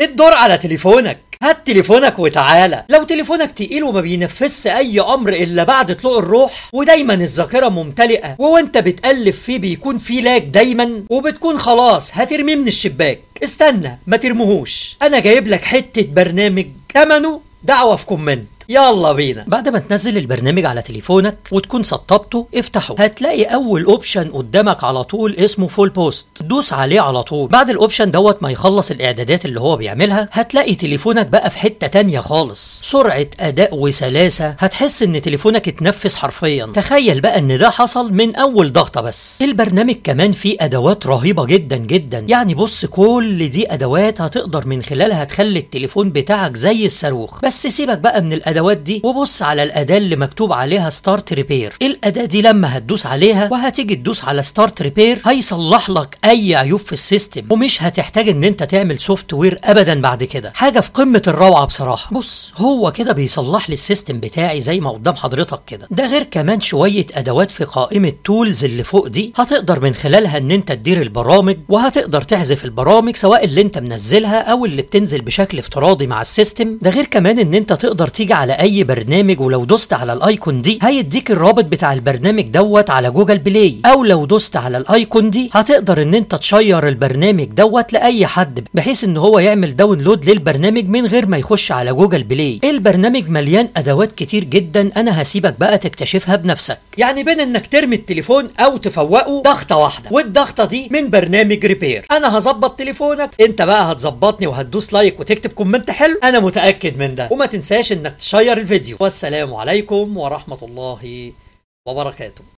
الدور على تليفونك هات تليفونك وتعالى لو تليفونك تقيل وما بينفذش اي امر الا بعد طلوع الروح ودايما الذاكره ممتلئه وانت بتقلب فيه بيكون فيه لاج دايما وبتكون خلاص هترميه من الشباك استنى ما ترموهوش انا جايب لك حته برنامج ثمنه دعوه في كومنت يلا بينا بعد ما تنزل البرنامج على تليفونك وتكون سطبته افتحه هتلاقي اول اوبشن قدامك على طول اسمه فول بوست دوس عليه على طول بعد الاوبشن دوت ما يخلص الاعدادات اللي هو بيعملها هتلاقي تليفونك بقى في حتة تانية خالص سرعة اداء وسلاسة هتحس ان تليفونك اتنفس حرفيا تخيل بقى ان ده حصل من اول ضغطة بس البرنامج كمان فيه ادوات رهيبة جدا جدا يعني بص كل دي ادوات هتقدر من خلالها تخلي التليفون بتاعك زي الصاروخ بس سيبك بقى من الادوات دي وبص على الاداة اللي مكتوب عليها ستارت ريبير الاداة دي لما هتدوس عليها وهتيجي تدوس على ستارت ريبير هيصلح لك اي عيوب في السيستم ومش هتحتاج ان انت تعمل سوفت وير ابدا بعد كده حاجة في قمة الروعة بصراحة بص هو كده بيصلح لي السيستم بتاعي زي ما قدام حضرتك كده ده غير كمان شوية ادوات في قائمة تولز اللي فوق دي هتقدر من خلالها ان انت تدير البرامج وهتقدر تحذف البرامج سواء اللي انت منزلها او اللي بتنزل بشكل افتراضي مع السيستم ده غير كمان ان انت تقدر تيجي على اي برنامج ولو دوست على الايكون دي هيديك الرابط بتاع البرنامج دوت على جوجل بلاي او لو دوست على الايكون دي هتقدر ان انت تشير البرنامج دوت لاي حد بحيث ان هو يعمل داونلود للبرنامج من غير ما يخش على جوجل بلاي البرنامج مليان ادوات كتير جدا انا هسيبك بقى تكتشفها بنفسك يعني بين انك ترمي التليفون او تفوقه ضغطه واحده والضغطه دي من برنامج ريبير انا هظبط تليفونك انت بقى هتظبطني وهتدوس لايك وتكتب كومنت حلو انا متاكد من ده وما تنساش انك تشير الفيديو والسلام عليكم ورحمه الله وبركاته